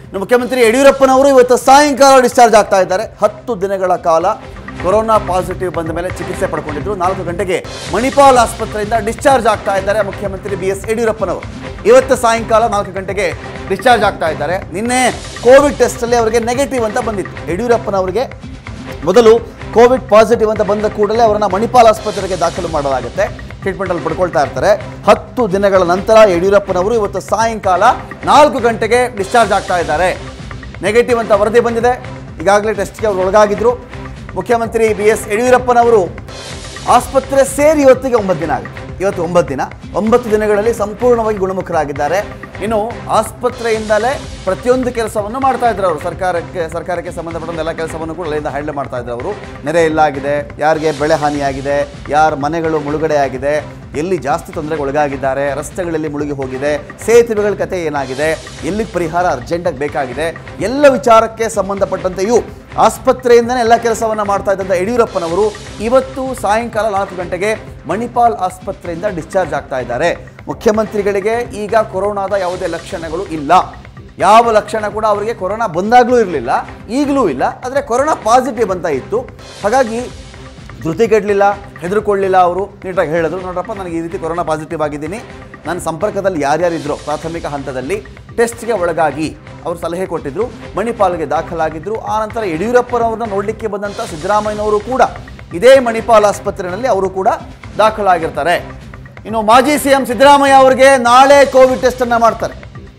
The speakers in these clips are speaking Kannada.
ಇನ್ನು ಮುಖ್ಯಮಂತ್ರಿ ಯಡಿಯೂರಪ್ಪನವರು ಇವತ್ತು ಸಾಯಂಕಾಲ ಡಿಸ್ಚಾರ್ಜ್ ಆಗ್ತಾ ಇದ್ದಾರೆ ಹತ್ತು ದಿನಗಳ ಕಾಲ ಕೊರೋನಾ ಪಾಸಿಟಿವ್ ಬಂದ ಮೇಲೆ ಚಿಕಿತ್ಸೆ ಪಡ್ಕೊಂಡಿದ್ರು ನಾಲ್ಕು ಗಂಟೆಗೆ ಮಣಿಪಾಲ್ ಆಸ್ಪತ್ರೆಯಿಂದ ಡಿಸ್ಚಾರ್ಜ್ ಆಗ್ತಾ ಇದ್ದಾರೆ ಮುಖ್ಯಮಂತ್ರಿ ಬಿ ಎಸ್ ಯಡಿಯೂರಪ್ಪನವರು ಇವತ್ತು ಸಾಯಂಕಾಲ ನಾಲ್ಕು ಗಂಟೆಗೆ ಡಿಸ್ಚಾರ್ಜ್ ಆಗ್ತಾ ಇದ್ದಾರೆ ನಿನ್ನೆ ಕೋವಿಡ್ ಟೆಸ್ಟಲ್ಲಿ ಅವರಿಗೆ ನೆಗೆಟಿವ್ ಅಂತ ಬಂದಿತ್ತು ಯಡಿಯೂರಪ್ಪನವರಿಗೆ ಮೊದಲು ಕೋವಿಡ್ ಪಾಸಿಟಿವ್ ಅಂತ ಬಂದ ಕೂಡಲೇ ಅವರನ್ನ ಮಣಿಪಾಲ್ ಆಸ್ಪತ್ರೆಗೆ ದಾಖಲು ಮಾಡಲಾಗುತ್ತೆ ಟ್ರೀಟ್ಮೆಂಟಲ್ಲಿ ಪಡ್ಕೊಳ್ತಾ ಇರ್ತಾರೆ ಹತ್ತು ದಿನಗಳ ನಂತರ ಯಡಿಯೂರಪ್ಪನವರು ಇವತ್ತು ಸಾಯಂಕಾಲ ನಾಲ್ಕು ಗಂಟೆಗೆ ಡಿಸ್ಚಾರ್ಜ್ ಆಗ್ತಾ ಇದ್ದಾರೆ ನೆಗೆಟಿವ್ ಅಂತ ವರದಿ ಬಂದಿದೆ ಈಗಾಗಲೇ ಟೆಸ್ಟ್ಗೆ ಅವರು ಒಳಗಾಗಿದ್ರು ಮುಖ್ಯಮಂತ್ರಿ ಬಿ ಎಸ್ ಯಡಿಯೂರಪ್ಪನವರು ಆಸ್ಪತ್ರೆ ಸೇರಿ ಇವತ್ತಿಗೆ ಒಂಬತ್ತು ದಿನ ಆಗುತ್ತೆ ಇವತ್ತು ಒಂಬತ್ತು ದಿನ ಒಂಬತ್ತು ದಿನಗಳಲ್ಲಿ ಸಂಪೂರ್ಣವಾಗಿ ಗುಣಮುಖರಾಗಿದ್ದಾರೆ ಇನ್ನು ಆಸ್ಪತ್ರೆಯಿಂದಲೇ ಪ್ರತಿಯೊಂದು ಕೆಲಸವನ್ನು ಮಾಡ್ತಾ ಇದ್ರು ಅವರು ಸರ್ಕಾರಕ್ಕೆ ಸರ್ಕಾರಕ್ಕೆ ಸಂಬಂಧಪಟ್ಟಂತ ಎಲ್ಲ ಕೆಲಸವನ್ನು ಕೂಡ ಅಲ್ಲಿಂದ ಹ್ಯಾಂಡಲ್ ಮಾಡ್ತಾ ಇದ್ರು ಅವರು ನೆರೆ ಇಲ್ಲಾಗಿದೆ ಯಾರಿಗೆ ಬೆಳೆ ಹಾನಿಯಾಗಿದೆ ಯಾರ ಮನೆಗಳು ಮುಳುಗಡೆ ಆಗಿದೆ ಎಲ್ಲಿ ಜಾಸ್ತಿ ತೊಂದರೆಗೆ ಒಳಗಾಗಿದ್ದಾರೆ ರಸ್ತೆಗಳಲ್ಲಿ ಮುಳುಗಿ ಹೋಗಿದೆ ಸೇತುವೆಗಳ ಕತೆ ಏನಾಗಿದೆ ಎಲ್ಲಿಗೆ ಪರಿಹಾರ ಅರ್ಜೆಂಟಾಗಿ ಬೇಕಾಗಿದೆ ಎಲ್ಲ ವಿಚಾರಕ್ಕೆ ಸಂಬಂಧಪಟ್ಟಂತೆಯೂ ಆಸ್ಪತ್ರೆಯಿಂದನೇ ಎಲ್ಲ ಕೆಲಸವನ್ನು ಮಾಡ್ತಾ ಇದ್ದಂಥ ಯಡಿಯೂರಪ್ಪನವರು ಇವತ್ತು ಸಾಯಂಕಾಲ ನಾಲ್ಕು ಗಂಟೆಗೆ ಮಣಿಪಾಲ್ ಆಸ್ಪತ್ರೆಯಿಂದ ಡಿಸ್ಚಾರ್ಜ್ ಆಗ್ತಾ ಇದ್ದಾರೆ ಮುಖ್ಯಮಂತ್ರಿಗಳಿಗೆ ಈಗ ಕೊರೋನಾದ ಯಾವುದೇ ಲಕ್ಷಣಗಳು ಇಲ್ಲ ಯಾವ ಲಕ್ಷಣ ಕೂಡ ಅವರಿಗೆ ಕೊರೋನಾ ಬಂದಾಗಲೂ ಇರಲಿಲ್ಲ ಈಗಲೂ ಇಲ್ಲ ಆದರೆ ಕೊರೋನಾ ಪಾಸಿಟಿವ್ ಅಂತ ಇತ್ತು ಹಾಗಾಗಿ ಧೃತಿಗೆಡಲಿಲ್ಲ ಹೆದರ್ಕೊಳ್ಳಿಲ್ಲ ಅವರು ನೀಟಾಗಿ ಹೇಳಿದ್ರು ನೋಡ್ರಪ್ಪ ನನಗೆ ಈ ರೀತಿ ಕೊರೋನಾ ಪಾಸಿಟಿವ್ ಆಗಿದ್ದೀನಿ ನನ್ನ ಸಂಪರ್ಕದಲ್ಲಿ ಯಾರ್ಯಾರಿದ್ರು ಪ್ರಾಥಮಿಕ ಹಂತದಲ್ಲಿ ಟೆಸ್ಟ್ಗೆ ಒಳಗಾಗಿ ಅವರು ಸಲಹೆ ಕೊಟ್ಟಿದ್ರು ಮಣಿಪಾಲ್ಗೆ ದಾಖಲಾಗಿದ್ದರು ಆನಂತರ ಯಡಿಯೂರಪ್ಪನವ್ರನ್ನ ನೋಡಲಿಕ್ಕೆ ಬಂದಂಥ ಸಿದ್ದರಾಮಯ್ಯನವರು ಕೂಡ ಇದೇ ಮಣಿಪಾಲ್ ಆಸ್ಪತ್ರೆಯಲ್ಲಿ ಅವರು ಕೂಡ ದಾಖಲಾಗಿರ್ತಾರೆ ಇನ್ನು ಮಾಜಿ ಸಿ ಎಂ ಸಿದ್ದರಾಮಯ್ಯ ಅವರಿಗೆ ನಾಳೆ ಕೋವಿಡ್ ಟೆಸ್ಟನ್ನು ಮಾಡ್ತಾರೆ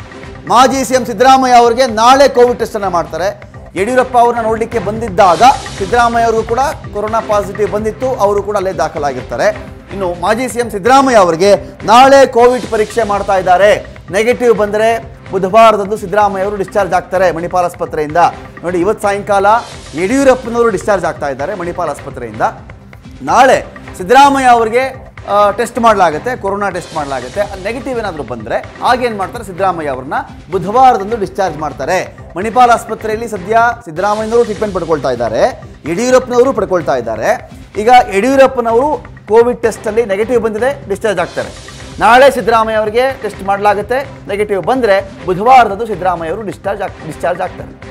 ಮಾಜಿ ಸಿ ಎಂ ಸಿದ್ದರಾಮಯ್ಯ ಅವರಿಗೆ ನಾಳೆ ಕೋವಿಡ್ ಟೆಸ್ಟನ್ನು ಮಾಡ್ತಾರೆ ಯಡಿಯೂರಪ್ಪ ಅವ್ರನ್ನ ನೋಡಲಿಕ್ಕೆ ಬಂದಿದ್ದಾಗ ಸಿದ್ದರಾಮಯ್ಯ ಅವ್ರಿಗೂ ಕೂಡ ಕೊರೋನಾ ಪಾಸಿಟಿವ್ ಬಂದಿತ್ತು ಅವರು ಕೂಡ ಅಲ್ಲೇ ದಾಖಲಾಗಿರ್ತಾರೆ ಇನ್ನು ಮಾಜಿ ಸಿ ಎಂ ಸಿದ್ದರಾಮಯ್ಯ ಅವರಿಗೆ ನಾಳೆ ಕೋವಿಡ್ ಪರೀಕ್ಷೆ ಮಾಡ್ತಾ ಇದ್ದಾರೆ ನೆಗೆಟಿವ್ ಬಂದರೆ ಬುಧವಾರದಂದು ಸಿದ್ದರಾಮಯ್ಯ ಅವರು ಡಿಸ್ಚಾರ್ಜ್ ಆಗ್ತಾರೆ ಮಣಿಪಾಲ್ ಆಸ್ಪತ್ರೆಯಿಂದ ನೋಡಿ ಇವತ್ತು ಸಾಯಂಕಾಲ ಯಡಿಯೂರಪ್ಪನವರು ಡಿಸ್ಚಾರ್ಜ್ ಆಗ್ತಾ ಇದ್ದಾರೆ ಮಣಿಪಾಲ್ ಆಸ್ಪತ್ರೆಯಿಂದ ನಾಳೆ ಸಿದ್ದರಾಮಯ್ಯ ಅವರಿಗೆ ಟೆಸ್ಟ್ ಮಾಡಲಾಗುತ್ತೆ ಕೊರೋನಾ ಟೆಸ್ಟ್ ಮಾಡಲಾಗುತ್ತೆ ಅಲ್ಲಿ ನೆಗೆಟಿವ್ ಏನಾದರೂ ಬಂದರೆ ಆಗೇನು ಮಾಡ್ತಾರೆ ಸಿದ್ದರಾಮಯ್ಯ ಅವ್ರನ್ನ ಬುಧವಾರದಂದು ಡಿಸ್ಚಾರ್ಜ್ ಮಾಡ್ತಾರೆ ಮಣಿಪಾಲ್ ಆಸ್ಪತ್ರೆಯಲ್ಲಿ ಸದ್ಯ ಸಿದ್ದರಾಮಯ್ಯನವರು ಟ್ರೀಟ್ಮೆಂಟ್ ಪಡ್ಕೊಳ್ತಾ ಇದ್ದಾರೆ ಯಡಿಯೂರಪ್ಪನವರು ಪಡ್ಕೊಳ್ತಾ ಇದ್ದಾರೆ ಈಗ ಯಡಿಯೂರಪ್ಪನವರು ಕೋವಿಡ್ ಟೆಸ್ಟಲ್ಲಿ ನೆಗೆಟಿವ್ ಬಂದಿದೆ ಡಿಸ್ಚಾರ್ಜ್ ಆಗ್ತಾರೆ ನಾಳೆ ಸಿದ್ದರಾಮಯ್ಯ ಅವರಿಗೆ ಟೆಸ್ಟ್ ಮಾಡಲಾಗುತ್ತೆ ನೆಗೆಟಿವ್ ಬಂದರೆ ಬುಧವಾರದಂದು ಸಿದ್ದರಾಮಯ್ಯ ಅವರು ಡಿಸ್ಚಾರ್ಜ್ ಆಗ್ ಡಿಸ್ಚಾರ್ಜ್ ಆಗ್ತಾರೆ